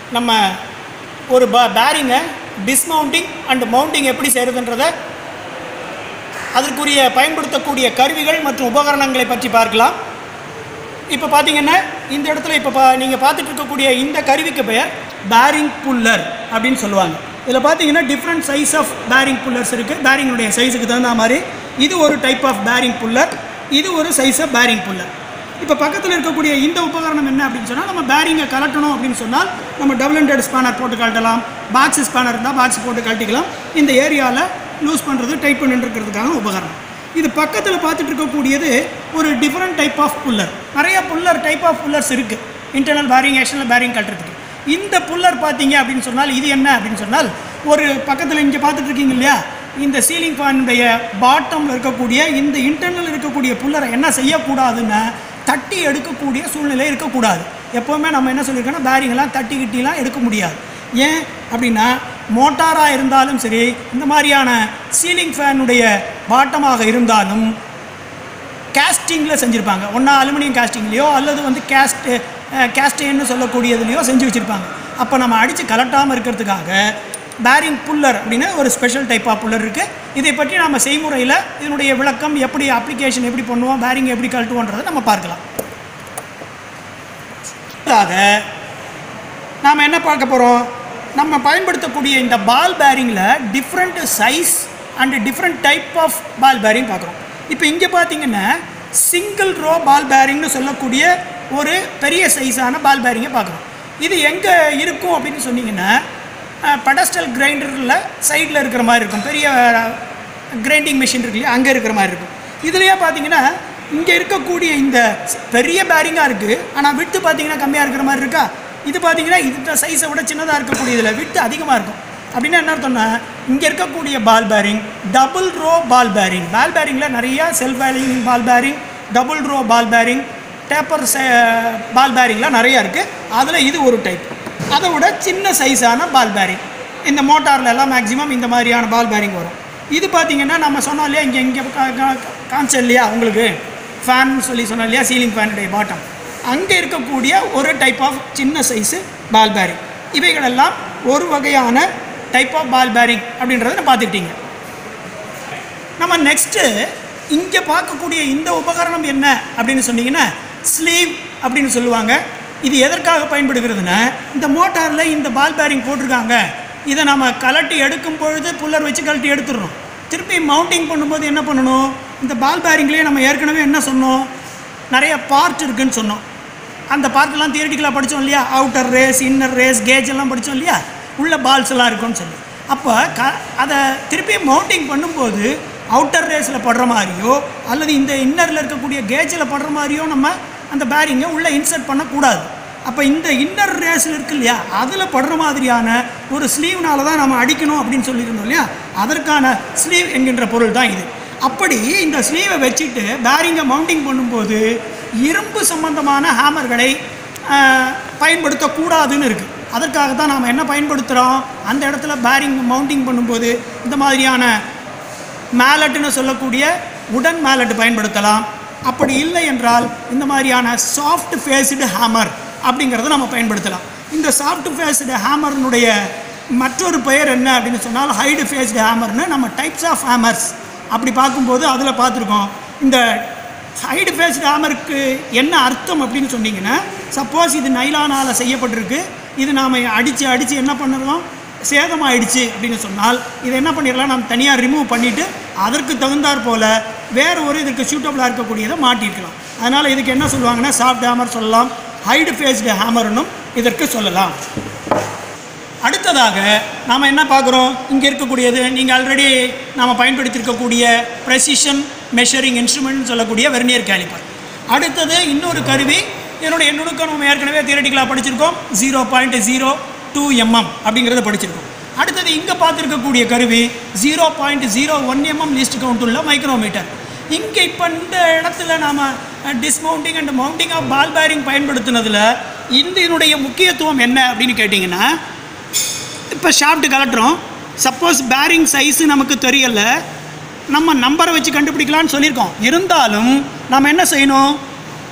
நம்ம ஒரு ப பேரிங்கை டிஸ்மவுண்டிங் அண்ட் மவுண்டிங் எப்படி செய்கிறதுன்றதை அதற்குரிய பயன்படுத்தக்கூடிய கருவிகள் மற்றும் உபகரணங்களை பற்றி பார்க்கலாம் இப்போ பார்த்தீங்கன்னா இந்த இடத்துல இப்போ பா நீங்கள் பார்த்துட்டு இருக்கக்கூடிய இந்த கருவிக்கு பெயர் பேரிங் புல்லர் அப்படின்னு சொல்லுவாங்க இதில் பார்த்தீங்கன்னா different size of bearing pullers இருக்குது பேரிங்குடைய சைஸுக்கு தகுந்த மாதிரி இது ஒரு டைப் ஆஃப் பேரிங் புல்லர் இது ஒரு சைஸ் ஆஃப் பேரிங் புல்லர் இப்போ பக்கத்தில் இருக்கக்கூடிய இந்த உபகரணம் என்ன அப்படின்னு சொன்னால் நம்ம பேரிங்கை கலட்டணும் அப்படின்னு சொன்னால் நம்ம டபுள் ஹண்ட்ரட் ஸ்பேனர் போட்டு கழட்டலாம் பாக்ஸ் ஸ்பேனர் இருந்தால் பாக்ஸ் போட்டு கழட்டிக்கலாம் இந்த ஏரியாவில் லூஸ் பண்ணுறது டைட் பண்ணிட்டுருக்கிறதுக்கான உபகரணம் இது பக்கத்தில் பார்த்துட்டு இருக்கக்கூடியது ஒரு டிஃப்ரெண்ட் டைப் ஆஃப் புல்லர் நிறைய புல்லர் டைப் ஆஃப் புல்லர்ஸ் இருக்குது இன்டர்னல் பேரிங் எக்ஸ்டர்னல் பேரிங் கட்டுறதுக்கு இந்த புல்லர் பார்த்தீங்க அப்படின்னு சொன்னால் இது என்ன அப்படின்னு சொன்னால் ஒரு பக்கத்தில் இங்கே பார்த்துட்டு இருக்கீங்க இல்லையா இந்த சீலிங் ஃபேனுடைய பாட்டமில் இருக்கக்கூடிய இந்த இன்டர்னல் இருக்கக்கூடிய புல்லரை என்ன செய்யக்கூடாதுன்னா தட்டி எடுக்கக்கூடிய சூழ்நிலை இருக்கக்கூடாது எப்போவுமே நம்ம என்ன சொல்லியிருக்கோன்னா பேரிங்கெல்லாம் தட்டி கிட்டிலாம் எடுக்க முடியாது ஏன் அப்படின்னா மோட்டாராக இருந்தாலும் சரி இந்த மாதிரியான சீலிங் ஃபேனுடைய பாட்டமாக இருந்தாலும் கேஸ்டிங்கில் செஞ்சுருப்பாங்க ஒன்றா அலுமினியம் கேஸ்டிங்லேயோ அல்லது வந்து கேஸ்ட் கேஸ்டேன்னு சொல்லக்கூடியதுலையோ செஞ்சு வச்சுருப்பாங்க அப்போ நம்ம அடித்து கலட்டாமல் இருக்கிறதுக்காக பேரிங் புல்லர் அப்படின்னு ஒரு ஸ்பெஷல் டைப் ஆஃப் புல்லர் இருக்குது இதை பற்றி நம்ம செய்முறையில் இதனுடைய விளக்கம் எப்படி அப்ளிகேஷன் எப்படி பண்ணுவோம் பேரிங் எப்படி கழட்டுவோன்றதை நம்ம பார்க்கலாம் அடுத்ததாக நாம் என்ன பார்க்க போகிறோம் நம்ம பயன்படுத்தக்கூடிய இந்த பால் பேரிங்கில் different size and different type of ball bearing பார்க்குறோம் இப்போ இங்கே பார்த்தீங்கன்னா சிங்கிள் ரோ பால் பேரிங்னு சொல்லக்கூடிய ஒரு பெரிய சைஸான பால் பேரிங்கை பார்க்குறோம் இது எங்கே இருக்கும் அப்படின்னு சொன்னீங்கன்னா படஸ்டல் கிரைண்டரில் சைடில் இருக்கிற மாதிரி இருக்கும் பெரிய கிரைண்டிங் மிஷின் இருக்கு இல்லையா அங்கே இருக்கிற மாதிரி இருக்கும் இதுலேயே பார்த்தீங்கன்னா இங்கே இருக்கக்கூடிய இந்த பெரிய பேரிங்காக இருக்குது ஆனால் விட்டு பார்த்தீங்கன்னா கம்மியாக இருக்கிற மாதிரி இருக்கா இது பார்த்தீங்கன்னா இந்த சைஸை விட சின்னதாக இருக்கக்கூடியதில் விட்டு அதிகமாக இருக்கும் அப்படின்னா என்ன அர்த்தம்னா இங்கே இருக்கக்கூடிய ball bearing double row ball bearing ball பேரிங்கில் நிறையா self bearing ball bearing double row ball bearing taper ball பேரிங்லாம் நிறையா இருக்குது அதில் இது ஒரு டைப் அதை விட சின்ன சைஸான பால் பேரிங் இந்த மோட்டாரில் எல்லாம் மேக்ஸிமம் இந்த மாதிரியான பால் பேரிங் வரும் இது பார்த்தீங்கன்னா நம்ம சொன்னோம் இல்லையா இங்கே இங்கே காமிச்சோம் இல்லையா உங்களுக்கு ஃபேன் சொல்லி சொன்னோம் இல்லையா சீலிங் ஃபேனுடைய பாட்டம் அங்கே இருக்கக்கூடிய ஒரு டைப் ஆஃப் சின்ன சைஸு பால் பேரிங் இவைகளெல்லாம் ஒரு வகையான டைப் ஆஃப் பால் பேரிங் அப்படின்றத நான் பார்த்துக்கிட்டீங்க நம்ம நெக்ஸ்ட்டு இங்கே பார்க்கக்கூடிய இந்த உபகரணம் என்ன அப்படின்னு சொன்னீங்கன்னா ஸ்லீவ் அப்படின்னு சொல்லுவாங்க இது எதற்காக பயன்படுகிறதுனா இந்த மோட்டாரில் இந்த பால் பேரிங் போட்டிருக்காங்க இதை நம்ம கலட்டி எடுக்கும் பொழுது புல்லர் வச்சு கழட்டி எடுத்துடுறோம் திருப்பி மவுண்டிங் பண்ணும்போது என்ன பண்ணணும் இந்த பால் பேரிங்லேயே நம்ம ஏற்கனவே என்ன சொன்னோம் நிறைய பார்ட் இருக்குன்னு சொன்னோம் அந்த பார்ட்லாம் தியரிட்டிக்கலாக படித்தோம் இல்லையா outer race inner race cage எல்லாம் படித்தோம் இல்லையா உள்ள பால்ஸ் எல்லாம் இருக்கும்னு சொல்லி அப்போ க அதை திருப்பி மவுண்டிங் பண்ணும்போது அவுட்டர் ரேஸில் படுற மாதிரியோ அல்லது இந்த இன்னரில் இருக்கக்கூடிய கேஜில் படுற மாதிரியோ நம்ம அந்த பேரிங்கை உள்ளே இன்சர்ட் பண்ணக்கூடாது அப்போ இந்த இன்னர் ரேஸில் இருக்கு இல்லையா அதில் படுற மாதிரியான ஒரு ஸ்லீவ்னால தான் நம்ம அடிக்கணும் அப்படின்னு சொல்லியிருந்தோம் இல்லையா அதற்கான ஸ்லீவ் என்கின்ற பொருள் தான் இது அப்படி இந்த ஸ்லீவை வச்சுட்டு பேரிங்கை மவுண்டிங் பண்ணும்போது இரும்பு சம்பந்தமான ஹேமர்களை ஆஹ், பயன்படுத்தக்கூடாதுன்னு இருக்குது அதற்காக தான் நாம் என்ன பயன்படுத்துகிறோம் அந்த இடத்துல பேரிங் மவுண்டிங் பண்ணும்போது இந்த மாதிரியான மேலட்டுன்னு சொல்லக்கூடிய உடன் மேலட் பயன்படுத்தலாம் அப்படி இல்லை என்றால் இந்த மாதிரியான சாஃப்ட் ஃபேஸ்டு ஹேமர் அப்படிங்கிறத நம்ம பயன்படுத்தலாம் இந்த சாஃப்ட் ஃபேஸ்டு ஹேமர்னுடைய மற்றொரு பெயர் என்ன அப்படின்னு சொன்னால் ஹைடு ஃபேஸ்டு ஹேமர்னு நம்ம டைப்ஸ் ஆஃப் ஹேமர்ஸ் அப்படி பார்க்கும்போது அதில் பார்த்துருக்கோம் இந்த ஹைடு ஃபேஸ்டு ஹேமருக்கு என்ன அர்த்தம் அப்படின்னு சொன்னீங்கன்னா சப்போஸ் இது நைலானால் செய்யப்பட்டிருக்கு இது நாம் அடித்து அடித்து என்ன பண்ணுறோம் சேதமாயிடுச்சு அப்படின்னு சொன்னால் இதை என்ன பண்ணிடலாம் நம்ம தனியாக ரிமூவ் பண்ணிவிட்டு அதற்கு தகுந்தாற் போல் வேறு ஒரு இதுக்கு சூட்டபுளாக இருக்கக்கூடியதை மாட்டியிருக்கலாம் அதனால் இதுக்கு என்ன சொல்லுவாங்கன்னா சாஃப்ட் ஹேமர் சொல்லலாம் ஹைடு ஃபேஸ்டு ஹேமர்னும் இதற்கு சொல்லலாம் அடுத்ததாக நாம் என்ன பார்க்குறோம் இங்கே இருக்கக்கூடியது நீங்கள் ஆல்ரெடி நாம் பயன்படுத்தியிருக்கக்கூடிய ப்ரெசிஷன் மெஷரிங் இன்ஸ்ட்ருமெண்ட்னு சொல்லக்கூடிய வெர்னியர் கேலிப்பர் அடுத்தது இன்னொரு கருவி இதனுடைய நுணுக்கம் நம்ம ஏற்கனவே தியரட்டிக்கலாக படிச்சிருக்கோம் zero point zero two MM அப்படிங்கிறத படிச்சிருக்கோம் அடுத்தது இங்கே பார்த்துருக்கக்கூடிய கருவி zero point zero one MM least count உள்ள மைக்ரோமீட்டர் இங்கே இப்போ இந்த இடத்துல நாம் dismounting and mounting of ball bearing பயன்படுத்தினதில் இந்த இதனுடைய முக்கியத்துவம் என்ன அப்படின்னு கேட்டிங்கன்னா இப்போ ஷாஃப்ட் கலட்டுறோம் சப்போஸ் பேரிங் சைஸு நமக்கு தெரியல நம்ம நம்பரை வச்சு கண்டுபிடிக்கலாம்னு சொல்லியிருக்கோம் இருந்தாலும் நம்ம என்ன செய்யணும்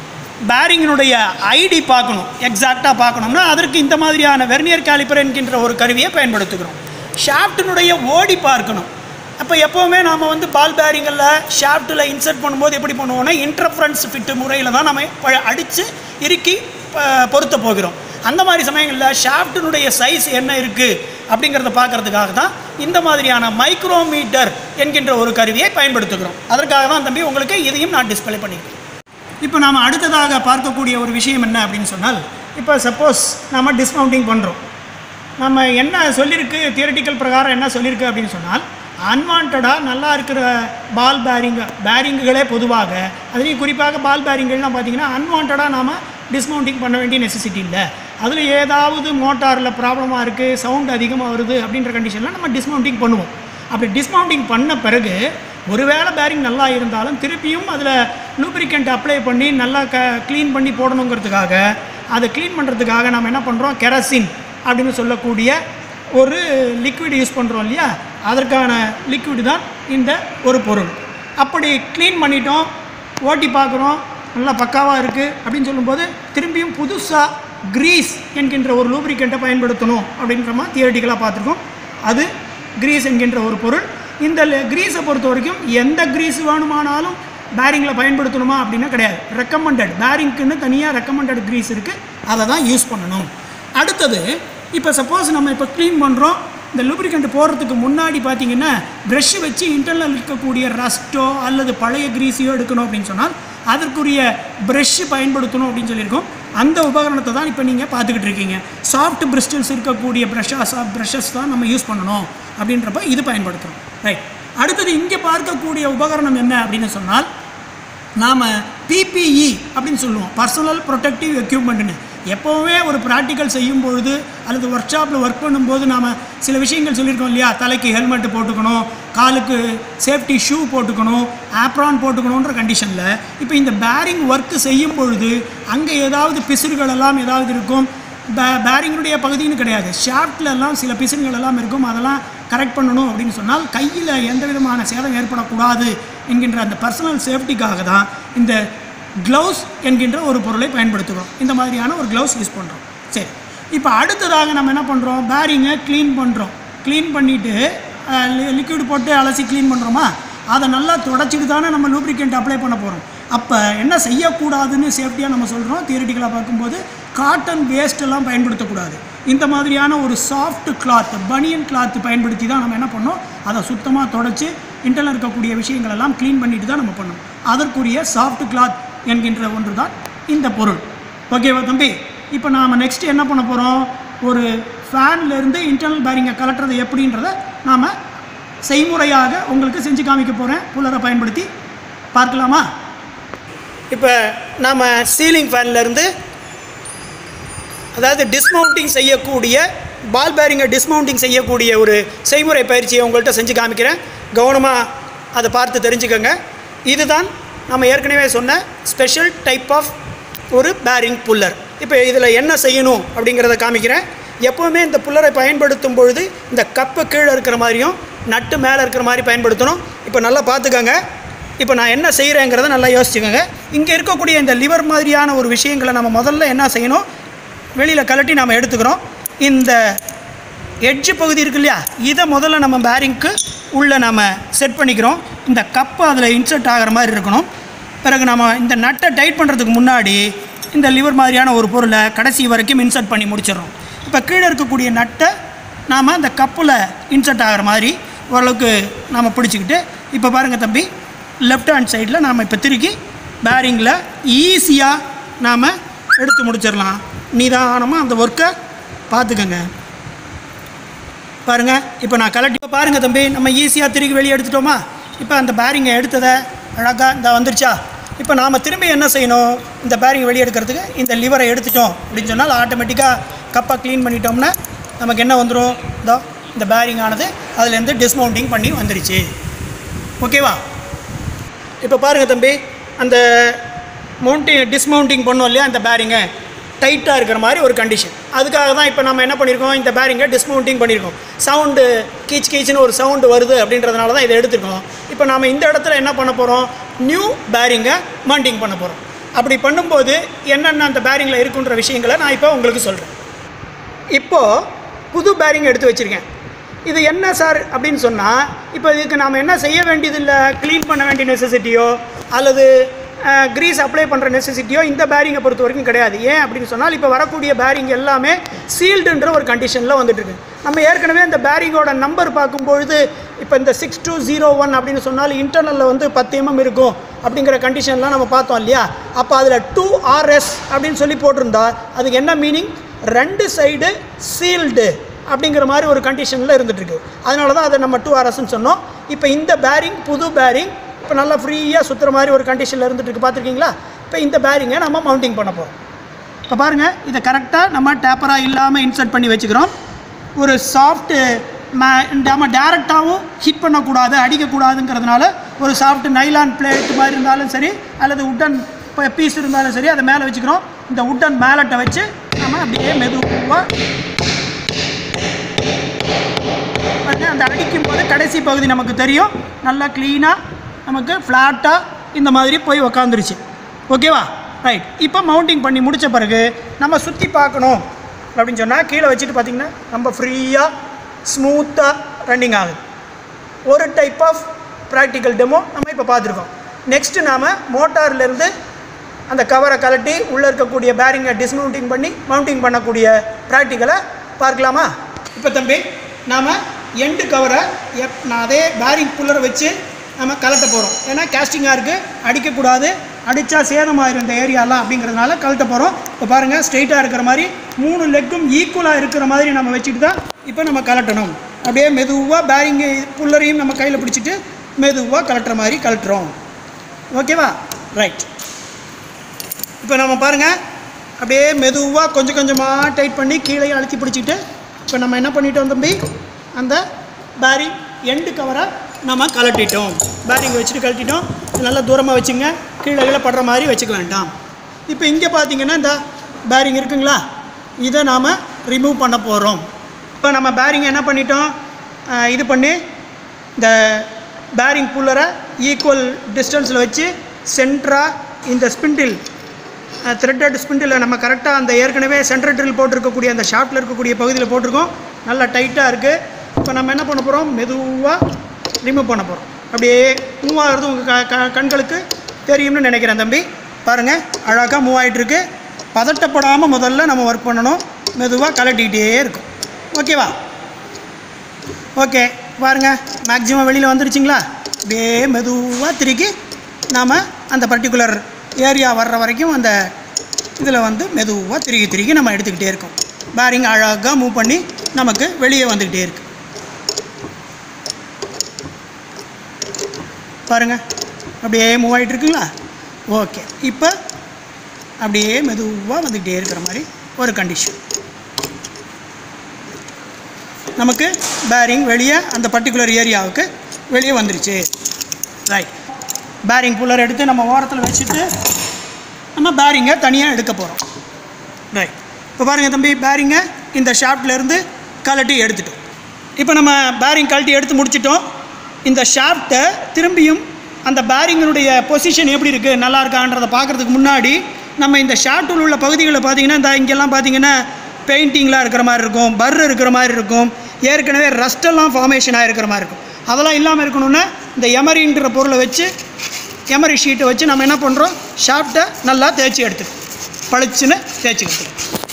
பேரிங்கினுடைய ஐடி பார்க்கணும் எக்ஸாக்டாக பார்க்கணும்னா அதற்கு இந்த மாதிரியான வெர்னியர் காலிப்பர் என்கின்ற ஒரு கருவியை பயன்படுத்துகிறோம் ஷாஃப்டினுடைய ஓடி பார்க்கணும் அப்போ எப்போவுமே நாம் வந்து பால் பேரிங்கில் ஷாஃப்ட்டில் இன்சர்ட் பண்ணும்போது எப்படி பண்ணுவோம்னா இன்டர்ஃபரன்ஸ் ஃபிட்டு முறையில் தான் நம்ம அடித்து இறுக்கி ப- பொருத்த போகிறோம் அந்த மாதிரி சமயங்களில் ஷாஃப்டினுடைய சைஸ் என்ன இருக்குது அப்படிங்கிறத பார்க்கறதுக்காக தான் இந்த மாதிரியான மைக்ரோமீட்டர் என்கின்ற ஒரு கருவியை பயன்படுத்துகிறோம் அதற்காக தான் தம்பி உங்களுக்கு இதையும் நான் டிஸ்ப்ளே பண்ணியிருக்கேன் இப்போ நாம் அடுத்ததாக பார்க்கக்கூடிய ஒரு விஷயம் என்ன அப்படின்னு சொன்னால் இப்போ சப்போஸ் நம்ம டிஸ்மவுண்டிங் பண்ணுறோம் நம்ம என்ன சொல்லியிருக்கு தியரட்டிக்கல் பிரகாரம் என்ன சொல்லியிருக்கு அப்படின்னு சொன்னால் அன்வான்டாக நல்லா இருக்கிற பால் பேரிங்கு பேரிங்குகளே பொதுவாக அதுலேயும் குறிப்பாக பால் பேரிங்கள்லாம் பார்த்தீங்கன்னா அன்வான்டாக நாம் டிஸ்மவுண்டிங் பண்ண வேண்டிய நெசசிட்டி இல்லை அதில் ஏதாவது மோட்டாரில் ப்ராப்ளமாக இருக்குது சவுண்ட் அதிகமாக வருது அப்படின்ற கண்டிஷனில் நம்ம டிஸ்மவுண்டிங் பண்ணுவோம் அப்படி டிஸ்மவுண்டிங் பண்ண பிறகு ஒருவேளை பேரிங் நல்லா இருந்தாலும் திருப்பியும் அதில் லூப்ரிகண்ட் அப்ளை பண்ணி நல்லா க க்ளீன் பண்ணி போடணுங்கிறதுக்காக அதை க்ளீன் பண்ணுறதுக்காக நம்ம என்ன பண்ணுறோம் கெரசின் அப்படின்னு சொல்லக்கூடிய ஒரு லிக்விட் யூஸ் பண்ணுறோம் இல்லையா அதற்கான லிக்விட் தான் இந்த ஒரு பொருள் அப்படி க்ளீன் பண்ணிட்டோம் ஓட்டி பார்க்குறோம் நல்லா பக்காவாக இருக்குது அப்படின்னு சொல்லும்போது திரும்பியும் புதுசாக கிரீஸ் என்கின்ற ஒரு லூப்ரிகண்ட்டை பயன்படுத்தணும் அப்படின்ற மாதிரி தியரட்டிக்கலாக பார்த்துருக்கோம் அது கிரீஸ் என்கின்ற ஒரு பொருள் இந்த கிரீஸை பொறுத்த வரைக்கும் எந்த கிரீஸ் வேணுமானாலும் பேரிங்கில் பயன்படுத்தணுமா அப்படின்னா கிடையாது ரெக்கமெண்டட் பேரிங்க்குன்னு தனியாக ரெக்கமெண்டட் கிரீஸ் இருக்குது அதை தான் யூஸ் பண்ணணும் அடுத்தது இப்போ சப்போஸ் நம்ம இப்போ க்ளீன் பண்ணுறோம் இந்த லூப்ரிகண்ட் போடுறதுக்கு முன்னாடி பார்த்தீங்கன்னா ப்ரஷ் வச்சு இன்டர்னல் இருக்கக்கூடிய ரஸ்ட்டோ அல்லது பழைய கிரீஸையோ எடுக்கணும் அப்படின்னு சொன்னால் அதற்குரிய ப்ரஷ் பயன்படுத்தணும் அப்படின்னு சொல்லியிருக்கோம் அந்த உபகரணத்தை தான் இப்போ நீங்கள் பார்த்துக்கிட்டு இருக்கீங்க சாஃப்ட் பிரிஸ்டல்ஸ் இருக்கக்கூடிய ப்ரஷஸ் ப்ரஷஸ் தான் நம்ம யூஸ் பண்ணணும் அப்படின்றப்ப இது பயன்படுத்துகிறோம் ரைட் அடுத்தது இங்கே பார்க்கக்கூடிய உபகரணம் என்ன அப்படின்னு சொன்னால் நாம் பிபிஇ அப்படின்னு சொல்லுவோம் பர்சனல் ப்ரொடெக்டிவ் எக்யூப்மெண்ட்னு எப்போவுமே ஒரு ப்ராக்டிக்கல் செய்யும் பொழுது அல்லது ஒர்க் ஷாப்பில் ஒர்க் பண்ணும்போது நாம் சில விஷயங்கள் சொல்லியிருக்கோம் இல்லையா தலைக்கு ஹெல்மெட் போட்டுக்கணும் காலுக்கு சேஃப்டி ஷூ போட்டுக்கணும் ஆப்ரான் போட்டுக்கணுன்ற கண்டிஷனில் இப்போ இந்த பேரிங் ஒர்க்கு செய்யும் பொழுது அங்கே ஏதாவது பிசுறுகள் எல்லாம் ஏதாவது இருக்கும் பே பேரிங்கினுடைய பகுதின்னு கிடையாது ஷாஃப்ட்ல எல்லாம் சில பிசுறுகள் எல்லாம் இருக்கும் அதெல்லாம் கரெக்ட் பண்ணணும் அப்படின்னு சொன்னால் கையில் எந்த விதமான சேதம் ஏற்படக்கூடாது என்கின்ற அந்த பர்சனல் சேஃப்டிக்காக தான் இந்த க்ளவுஸ் என்கின்ற ஒரு பொருளை பயன்படுத்துகிறோம் இந்த மாதிரியான ஒரு க்ளவுஸ் யூஸ் பண்ணுறோம் சரி இப்போ அடுத்ததாக நம்ம என்ன பண்ணுறோம் பேரிங்கை க்ளீன் பண்ணுறோம் க்ளீன் பண்ணிவிட்டு லிக்விட் போட்டு அலசி க்ளீன் பண்ணுறோமா அதை நல்லா தொடச்சிட்டு தானே நம்ம லூப்ரிகண்ட் அப்ளை பண்ண போகிறோம் அப்போ என்ன செய்யக்கூடாதுன்னு சேஃப்டியாக நம்ம சொல்கிறோம் தியரிட்டிக்கலாக பார்க்கும்போது காட்டன் வேஸ்ட் எல்லாம் பயன்படுத்தக்கூடாது இந்த மாதிரியான ஒரு சாஃப்ட் கிளாத் பனியன் கிளாத் பயன்படுத்தி தான் நம்ம என்ன பண்ணோம் அதை சுத்தமாக தொடச்சி இன்டர்னல் இருக்கக்கூடிய விஷயங்கள் எல்லாம் க்ளீன் பண்ணிட்டு தான் நம்ம பண்ணணும் அதற்குரிய சாஃப்ட் கிளாத் என்கின்ற ஒன்று தான் இந்த பொருள் ஓகேவா தம்பி இப்போ நாம் நெக்ஸ்ட் என்ன பண்ண போகிறோம் ஒரு ஃபேன்லேருந்து இன்டர்னல் பேரிங்கை கலட்டுறது எப்படின்றத நாம் செய்முறையாக உங்களுக்கு செஞ்சு காமிக்க போகிறேன் புல்லரை பயன்படுத்தி பார்க்கலாமா இப்போ நாம் சீலிங் ஃபேன்லேருந்து அதாவது டிஸ்மவுண்டிங் செய்யக்கூடிய பால் பேரிங்கை டிஸ்மவுண்டிங் செய்யக்கூடிய ஒரு செய்முறை பயிற்சியை உங்கள்கிட்ட செஞ்சு காமிக்கிறேன் கவனமாக அதை பார்த்து தெரிஞ்சுக்கோங்க இதுதான் நம்ம ஏற்கனவே சொன்ன ஸ்பெஷல் டைப் ஆஃப் ஒரு பேரிங் புல்லர் இப்போ இதில் என்ன செய்யணும் அப்படிங்கிறத காமிக்கிறேன் எப்போவுமே இந்த புல்லரை பயன்படுத்தும் பொழுது இந்த கப்பு கீழே இருக்கிற மாதிரியும் நட்டு மேலே இருக்கிற மாதிரி பயன்படுத்தணும் இப்போ நல்லா பார்த்துக்கோங்க இப்போ நான் என்ன செய்கிறேங்கிறத நல்லா யோசிச்சுக்கோங்க இங்கே இருக்கக்கூடிய இந்த லிவர் மாதிரியான ஒரு விஷயங்களை நம்ம முதல்ல என்ன செய்யணும் வெளியில் கழட்டி நாம் எடுத்துக்கிறோம் இந்த எட்ஜ் பகுதி இருக்கு இல்லையா இதை முதல்ல நம்ம பேரிங்க்கு உள்ளே நம்ம செட் பண்ணிக்கிறோம் இந்த கப்பு அதில் இன்சர்ட் ஆகிற மாதிரி இருக்கணும் பிறகு நம்ம இந்த நட்டை டைட் பண்ணுறதுக்கு முன்னாடி இந்த லிவர் மாதிரியான ஒரு பொருளை கடைசி வரைக்கும் இன்சர்ட் பண்ணி முடிச்சிடுறோம் இப்போ கீழே இருக்கக்கூடிய நட்டை நாம் அந்த கப்பில் இன்சர்ட் ஆகிற மாதிரி ஓரளவுக்கு நாம் பிடிச்சிக்கிட்டு இப்போ பாருங்கள் தம்பி லெஃப்ட் ஹேண்ட் சைடில் நாம் இப்போ திருக்கி பேரிங்கில் ஈஸியாக நாம் எடுத்து முடிச்சிடலாம் நிதானமாக அந்த ஒர்க்கை பார்த்துக்கங்க பாருங்கள் இப்போ நான் கலட்டி இப்போ பாருங்கள் தம்பி நம்ம ஈஸியாக திருக்கி வெளியே எடுத்துட்டோமா இப்போ அந்த பேரிங்கை எடுத்ததை அழகாக இந்த வந்துருச்சா இப்போ நாம் திரும்பி என்ன செய்யணும் இந்த பேரிங் வெளியே எடுக்கிறதுக்கு இந்த லிவரை எடுத்துட்டோம் அப்படின்னு சொன்னால் ஆட்டோமேட்டிக்காக கப்பை க்ளீன் பண்ணிட்டோம்னா நமக்கு என்ன வந்துடும் இதோ இந்த பேரிங் ஆனது அதுலேருந்து டிஸ்மவுண்டிங் பண்ணி வந்துருச்சு ஓகேவா இப்போ பாருங்கள் தம்பி அந்த மவுண்டிங் டிஸ்மவுண்டிங் பண்ணோம் இல்லையா இந்த பேரிங்கை டைட்டாக இருக்கிற மாதிரி ஒரு கண்டிஷன் அதுக்காக தான் இப்போ நம்ம என்ன பண்ணியிருக்கோம் இந்த பேரிங்கை டிஸ்மவுண்டிங் பண்ணியிருக்கோம் சவுண்டு கீச் கீச்சுன்னு ஒரு சவுண்டு வருது அப்படின்றதுனால தான் இதை எடுத்துருக்கோம் இப்போ நாம் இந்த இடத்துல என்ன பண்ண போகிறோம் நியூ பேரிங்கை மவுண்டிங் பண்ண போகிறோம் அப்படி பண்ணும்போது என்னென்ன அந்த பேரிங்கில் இருக்குன்ற விஷயங்களை நான் இப்போ உங்களுக்கு சொல்கிறேன் இப்போது புது பேரிங் எடுத்து வச்சுருக்கேன் இது என்ன சார் அப்படின்னு சொன்னால் இப்போ இதுக்கு நாம் என்ன செய்ய வேண்டியதில்லை க்ளீன் பண்ண வேண்டிய நெசசிட்டியோ அல்லது க்ரீஸ் அப்ளை பண்ணுற நெசசிட்டியோ இந்த பேரிங்கை பொறுத்த வரைக்கும் கிடையாது ஏன் அப்படின்னு சொன்னால் இப்போ வரக்கூடிய பேரிங் எல்லாமே சீல்டுன்ற ஒரு கண்டிஷனில் வந்துட்டுருக்கு நம்ம ஏற்கனவே இந்த பேரிங்கோட நம்பர் பார்க்கும்பொழுது இப்போ இந்த சிக்ஸ் டூ ஜீரோ ஒன் அப்படின்னு சொன்னால் இன்டர்னலில் வந்து பத்து எம்எம் இருக்கும் அப்படிங்கிற கண்டிஷன்லாம் நம்ம பார்த்தோம் இல்லையா அப்போ அதில் டூ ஆர்எஸ் அப்படின்னு சொல்லி போட்டிருந்தா அதுக்கு என்ன மீனிங் ரெண்டு சைடு சீல்டு அப்படிங்கிற மாதிரி ஒரு கண்டிஷனில் இருந்துகிட்ருக்கு அதனால தான் அதை நம்ம டூ ஆர்எஸ்ன்னு சொன்னோம் இப்போ இந்த பேரிங் புது பேரிங் இப்போ நல்லா ஃப்ரீயாக சுற்றுற மாதிரி ஒரு கண்டிஷனில் இருந்துகிட்ருக்கு பார்த்துருக்கீங்களா இப்போ இந்த பேரிங்கை நம்ம மவுண்டிங் பண்ண போகிறோம் இப்போ பாருங்கள் இதை கரெக்டாக நம்ம டேப்பராக இல்லாமல் இன்சர்ட் பண்ணி வச்சுக்கிறோம் ஒரு சாஃப்ட்டு நம்ம டேரெக்டாகவும் ஹிட் பண்ணக்கூடாது அடிக்கக்கூடாதுங்கிறதுனால ஒரு சாஃப்ட் நைலான் பிளேட் மாதிரி இருந்தாலும் சரி அல்லது உட்டன் பீஸ் இருந்தாலும் சரி அதை மேலே வச்சுக்கிறோம் இந்த உட்டன் மேலட்டை வச்சு நம்ம அப்படியே மெதுவாக பாருங்க அந்த அடிக்கும் போது கடைசி பகுதி நமக்கு தெரியும் நல்லா க்ளீனாக நமக்கு ஃப்ளாட்டாக இந்த மாதிரி போய் உக்காந்துருச்சு ஓகேவா ரைட் இப்போ மவுண்டிங் பண்ணி முடித்த பிறகு நம்ம சுற்றி பார்க்கணும் அப்படின்னு சொன்னால் கீழே வச்சுட்டு பார்த்திங்கன்னா நம்ம ஃப்ரீயாக ஸ்மூத்தாக ரன்னிங் ஆகுது ஒரு டைப் ஆஃப் ப்ராக்டிக்கல் டெமோ நம்ம இப்போ பார்த்துருக்கோம் நெக்ஸ்ட்டு நாம் மோட்டார்லேருந்து அந்த கவரை கலட்டி உள்ளே இருக்கக்கூடிய பேரிங்கை டிஸ்மவுண்டிங் பண்ணி மவுண்டிங் பண்ணக்கூடிய ப்ராக்டிக்கலை பார்க்கலாமா இப்போ தம்பி நாம் எண்டு கவரை எப் நான் அதே பேரிங் புல்லரை வச்சு நம்ம கலட்ட போகிறோம் ஏன்னா கேஸ்டிங்காக இருக்குது அடிக்கக்கூடாது அடித்தா சேதமாயிரும் இந்த ஏரியாலாம் அப்படிங்கிறதுனால கலட்ட போகிறோம் இப்போ பாருங்கள் ஸ்ட்ரெயிட்டாக இருக்கிற மாதிரி மூணு லெக்கும் ஈக்குவலாக இருக்கிற மாதிரி நம்ம வச்சுட்டு தான் இப்போ நம்ம கலட்டணும் அப்படியே மெதுவாக பேரிங்கு புல்லரையும் நம்ம கையில் பிடிச்சிட்டு மெதுவாக கலட்டுற மாதிரி கலட்டுறோம் ஓகேவா ரைட் இப்போ நம்ம பாருங்கள் அப்படியே மெதுவாக கொஞ்சம் கொஞ்சமாக டைட் பண்ணி கீழே அழுத்தி பிடிச்சிட்டு இப்போ நம்ம என்ன பண்ணிட்டோம் தம்பி அந்த பேரிங் எண்டு கவரை நம்ம கலட்டிட்டோம் பேரிங் வச்சுட்டு கழட்டிட்டோம் நல்லா தூரமாக வச்சுங்க கீழே கீழே படுற மாதிரி வச்சுக்க வேண்டாம் இப்போ இங்கே பார்த்தீங்கன்னா இந்த பேரிங் இருக்குங்களா இதை நாம் ரிமூவ் பண்ண போகிறோம் இப்போ நம்ம பேரிங் என்ன பண்ணிட்டோம் அஹ் இது பண்ணி இந்த பேரிங் புல்லரை ஈக்குவல் டிஸ்டன்ஸில் வச்சு சென்ட்ராக இந்த ஸ்பிண்டில் த்ரெட்டட் ஸ்பிண்டில் நம்ம கரெக்டாக அந்த ஏற்கனவே சென்ட்ரல் ட்ரில் போட்டிருக்கக்கூடிய அந்த ஷாப்ட்டில் இருக்கக்கூடிய பகுதியில் போட்டிருக்கோம் நல்லா டைட்டாக இருக்குது இப்போ நம்ம என்ன பண்ண போகிறோம் மெதுவாக ரிமூவ் பண்ண போகிறோம் அப்படியே மூவ் ஆகிறது உங்கள் க க கண்களுக்கு தெரியும்னு நினைக்கிறேன் தம்பி பாருங்கள் அழகாக மூவ் ஆகிட்டுருக்கு பதட்டப்படாமல் முதல்ல நம்ம ஒர்க் பண்ணணும் மெதுவாக கலட்டிக்கிட்டே இருக்கும் ஓகேவா ஓகே பாருங்க மேக்ஸிமம் வெளியில் வந்துருச்சுங்களா அப்படியே மெதுவாக திருக்கி நாம் அந்த பர்டிகுலர் ஏரியா வர்ற வரைக்கும் அந்த இதில் வந்து மெதுவாக திருகி திருகி நம்ம எடுத்துக்கிட்டே இருக்கோம் பேரிங் அழகாக மூவ் பண்ணி நமக்கு வெளியே வந்துக்கிட்டே இருக்கு பாருங்கள் அப்படியே மூவ் ஆகிட்டு இருக்குங்களா ஓகே இப்போ அப்படியே மெதுவாக வந்துக்கிட்டே இருக்கிற மாதிரி ஒரு கண்டிஷன் நமக்கு பேரிங் வெளியே அந்த பர்டிகுலர் ஏரியாவுக்கு வெளியே வந்துருச்சு ரைட் பேரிங் புல்லர் எடுத்து நம்ம ஓரத்தில் வச்சுட்டு நம்ம பேரிங்கை தனியாக எடுக்க போகிறோம் ரைட் இப்போ பாருங்கள் தம்பி பேரிங்கை இந்த ஷாப்ட்லேருந்து கழட்டி எடுத்துட்டோம் இப்போ நம்ம பேரிங் கழட்டி எடுத்து முடிச்சிட்டோம் இந்த ஷாஃப்ட்டை திரும்பியும் அந்த பேரிங்கினுடைய பொசிஷன் எப்படி இருக்குது நல்லா இருக்கான்றதை பார்க்குறதுக்கு முன்னாடி நம்ம இந்த ஷாஃப்ட்டில் உள்ள பகுதிகளை பார்த்தீங்கன்னா இந்த இங்கெல்லாம் பார்த்தீங்கன்னா பெயிண்டிங்லாம் இருக்கிற மாதிரி இருக்கும் பர் இருக்கிற மாதிரி இருக்கும் ஏற்கனவே ரஸ்டெல்லாம் ஃபார்மேஷன் ஆகிருக்கிற மாதிரி இருக்கும் அதெல்லாம் இல்லாமல் இருக்கணும்னா இந்த எமரின்ற பொருளை வச்சு எமரி ஷீட்டை வச்சு நம்ம என்ன பண்ணுறோம் ஷாஃப்ட்டை நல்லா தேய்ச்சி எடுத்துக்கணும் பளிச்சுன்னு தேய்ச்சிக்கிட்டு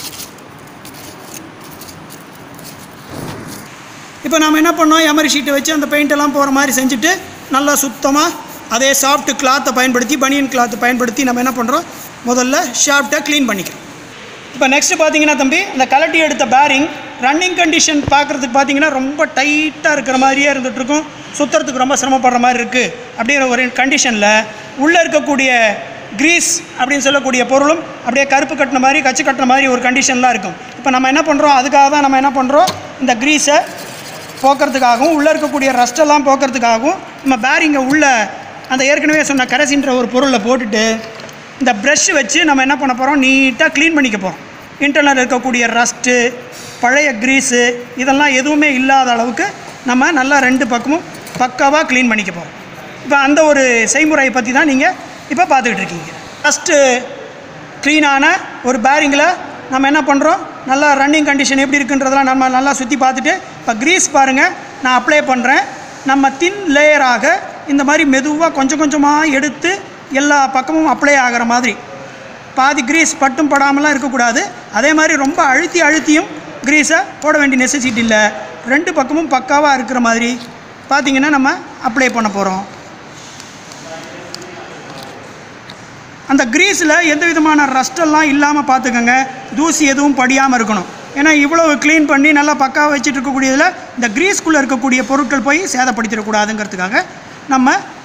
இப்போ நாம் என்ன பண்ணோம் எமரி ஷீட்டை வச்சு அந்த பெயிண்ட் எல்லாம் போகிற மாதிரி செஞ்சுட்டு நல்லா சுத்தமாக அதே சாஃப்ட் கிளாத்தை பயன்படுத்தி பனியன் கிளாத்தை பயன்படுத்தி நம்ம என்ன பண்ணுறோம் முதல்ல ஷாஃப்ட்டை க்ளீன் பண்ணிக்கிறோம் இப்போ நெக்ஸ்ட் பார்த்தீங்கன்னா தம்பி அந்த கலட்டி எடுத்த பேரிங் ரன்னிங் கண்டிஷன் பார்க்குறதுக்கு பார்த்தீங்கன்னா ரொம்ப டைட்டாக இருக்கிற மாதிரியே இருந்துட்டு இருக்கும் சுற்றுறதுக்கு ரொம்ப சிரமப்படுற மாதிரி இருக்குது அப்படிங்கிற ஒரு கண்டிஷனில் உள்ளே இருக்கக்கூடிய கிரீஸ் அப்படின்னு சொல்லக்கூடிய பொருளும் அப்படியே கருப்பு கட்டின மாதிரி கச்சு கட்டின மாதிரி ஒரு கண்டிஷன்லாம் இருக்கும் இப்போ நம்ம என்ன பண்ணுறோம் அதுக்காக தான் நம்ம என்ன பண்ணுறோம் இந்த க்ரீஸை போக்குறதுக்காகவும் உள்ளே இருக்கக்கூடிய ரஸ்டெல்லாம் போக்குறதுக்காகவும் நம்ம பேரிங்கை உள்ள அந்த ஏற்கனவே சொன்ன கரசின்ற ஒரு பொருளை போட்டுட்டு இந்த ப்ரஷ் வச்சு நம்ம என்ன பண்ண போகிறோம் நீட்டாக க்ளீன் பண்ணிக்க போகிறோம் இன்டர்னல் இருக்கக்கூடிய ரஸ்ட்டு பழைய க்ரீஸு இதெல்லாம் எதுவுமே இல்லாத அளவுக்கு நம்ம நல்லா ரெண்டு பக்கமும் பக்காவாக க்ளீன் பண்ணிக்க போகிறோம் இப்போ அந்த ஒரு செய்முறையை பற்றி தான் நீங்கள் இப்போ பார்த்துக்கிட்டு இருக்கீங்க ஃபஸ்ட்டு க்ளீனான ஒரு பேரிங்கில் நம்ம என்ன பண்ணுறோம் நல்லா ரன்னிங் கண்டிஷன் எப்படி இருக்குன்றதெல்லாம் நம்ம நல்லா சுற்றி பார்த்துட்டு இப்போ க்ரீஸ் பாருங்கள் நான் அப்ளை பண்ணுறேன் நம்ம தின் லேயராக இந்த மாதிரி மெதுவாக கொஞ்சம் கொஞ்சமாக எடுத்து எல்லா பக்கமும் அப்ளை ஆகிற மாதிரி பாதி க்ரீஸ் பட்டும் படாமலாம் இருக்கக்கூடாது அதே மாதிரி ரொம்ப அழுத்தி அழுத்தியும் க்ரீஸை போட வேண்டிய நெசசிட்டி இல்லை ரெண்டு பக்கமும் பக்காவாக இருக்கிற மாதிரி பார்த்தீங்கன்னா நம்ம அப்ளை பண்ண போகிறோம் அந்த க்ரீஸில் எந்த விதமான ரஸ்டெல்லாம் இல்லாமல் பார்த்துக்கோங்க தூசி எதுவும் படியாமல் இருக்கணும் ஏன்னா இவ்வளவு க்ளீன் பண்ணி நல்லா பக்காவாக வச்சுட்டு இருக்கக்கூடியதில் இந்த க்ரீஸ்குள்ளே இருக்கக்கூடிய பொருட்கள் போய் சேதப்படுத்திடக்கூடாதுங்கிறதுக்காக நம்ம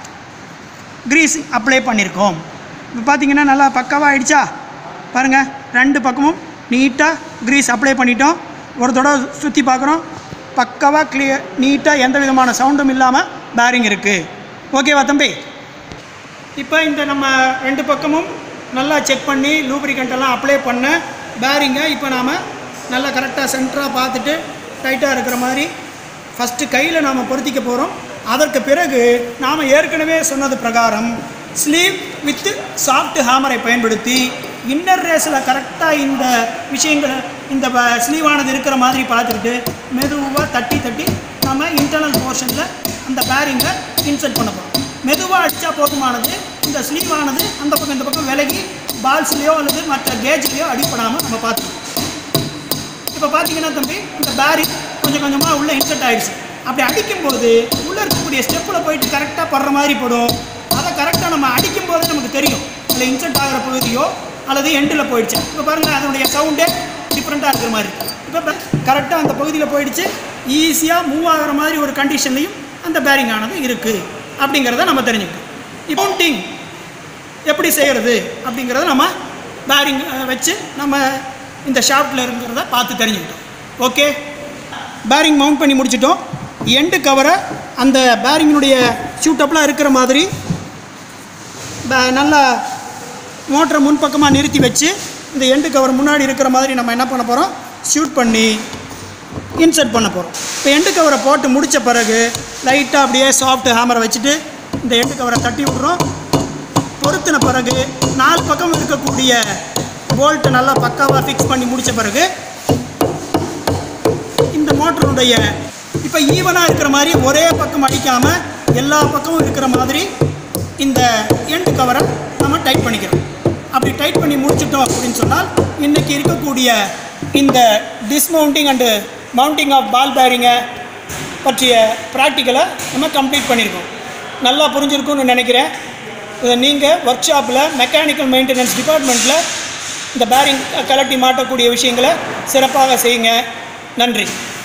க்ரீஸ் அப்ளை பண்ணியிருக்கோம் இப்போ பார்த்தீங்கன்னா நல்லா பக்காவாக ஆயிடுச்சா பாருங்கள் ரெண்டு பக்கமும் நீட்டாக க்ரீஸ் அப்ளை பண்ணிட்டோம் ஒரு தடவை சுற்றி பார்க்குறோம் பக்காவாக கிளியர் நீட்டாக எந்த விதமான சவுண்டும் இல்லாமல் பேரிங் இருக்குது ஓகேவா தம்பி இப்போ இந்த நம்ம ரெண்டு பக்கமும் நல்லா செக் பண்ணி லூப்ரிகண்ட் எல்லாம் அப்ளை பண்ண பேரிங்கை இப்போ நாம் நல்லா கரெக்டாக சென்டராக பார்த்துட்டு டைட்டாக இருக்கிற மாதிரி ஃபஸ்ட்டு கையில் நாம் பொருத்திக்க போகிறோம் அதற்கு பிறகு நாம் ஏற்கனவே சொன்னது பிரகாரம் ஸ்லீவ் வித் சாஃப்ட் ஹேமரை பயன்படுத்தி இன்னர் ரேஸில் கரெக்டாக இந்த விஷயங்களை இந்த ஸ்லீவானது இருக்கிற மாதிரி பார்த்துக்கிட்டு மெதுவாக தட்டி தட்டி நம்ம இன்டர்னல் போர்ஷனில் அந்த பேரிங்கை இன்சர்ட் பண்ண போகிறோம் மெதுவாக அடித்தா போதுமானது இந்த ஸ்லீவானது அந்த பக்கம் இந்த பக்கம் விலகி பால்ஸ்லேயோ அல்லது மற்ற கேஜ்லேயோ அடிப்படாமல் நம்ம பார்த்துக்கணும் இப்போ பார்த்தீங்கன்னா தம்பி இந்த பேரிங் கொஞ்சம் கொஞ்சமாக உள்ளே இன்சர்ட் ஆயிடுச்சு அப்படி அடிக்கும்போது உள்ளே இருக்கக்கூடிய ஸ்டெப்பில் போயிட்டு கரெக்டாக படுற மாதிரி படும் அதை கரெக்டாக நம்ம அடிக்கும் போதே நமக்கு தெரியும் அதில் இன்சர்ட் ஆகிற பகுதியோ அல்லது எண்டில் போயிடுச்சு இப்போ பாருங்கள் அதனுடைய சவுண்டே டிஃப்ரெண்ட்டாக இருக்கிற மாதிரி இப்போ கரெக்டாக அந்த பகுதியில் போயிடுச்சு ஈஸியாக மூவ் ஆகிற மாதிரி ஒரு கண்டிஷன்லையும் அந்த பேரிங் ஆனது இருக்குது அப்படிங்கிறத நம்ம தெரிஞ்சுக்கணும் கவுண்டிங் எப்படி செய்கிறது அப்படிங்கிறத நம்ம பேரிங் வச்சு நம்ம இந்த ஷாப்டில் இருக்கிறத பார்த்து தெரிஞ்சுக்கிட்டோம் ஓகே பேரிங் மவுண்ட் பண்ணி முடிச்சிட்டோம் எண்டு கவரை அந்த பேரிங்கினுடைய ஷூட்டப்லாம் இருக்கிற மாதிரி பே- நல்லா மோட்டரை முன்பக்கமாக நிறுத்தி வச்சு இந்த எண்டு கவர் முன்னாடி இருக்கிற மாதிரி நம்ம என்ன பண்ண போகிறோம் ஷூட் பண்ணி இன்சர்ட் பண்ண போகிறோம் இப்போ எண்டு கவரை போட்டு முடித்த பிறகு லைட்டாக அப்படியே சாஃப்ட் ஹேமரை வச்சுட்டு இந்த எண்டு கவரை தட்டி விட்றோம் பொருத்தின பிறகு நாலு பக்கம் இருக்கக்கூடிய போல்ட்டை நல்லா பக்காவாக ஃபிக்ஸ் பண்ணி முடித்த பிறகு இந்த மோட்டருடைய இப்போ ஈவனாக இருக்கிற மாதிரி ஒரே பக்கம் அடிக்காமல் எல்லா பக்கமும் இருக்கிற மாதிரி இந்த எண்டு கவரை நம்ம டைட் பண்ணிக்கிறோம் அப்படி டைட் பண்ணி முடிச்சிட்டோம் அப்படின்னு சொன்னால் இன்றைக்கி இருக்கக்கூடிய இந்த dismounting and mounting of ball பேரிங்கை பற்றிய ப்ராக்டிக்கலை நம்ம கம்ப்ளீட் பண்ணியிருக்கோம் நல்லா புரிஞ்சிருக்கும்னு நினைக்கிறேன் இதை நீங்கள் ஒர்க் ஷாப்பில் மெக்கானிக்கல் மெயின்டெனன்ஸ் டிபார்ட்மெண்ட்டில் இந்த பேரிங் கலட்டி மாட்டக்கூடிய விஷயங்களை சிறப்பாக செய்யுங்க நன்றி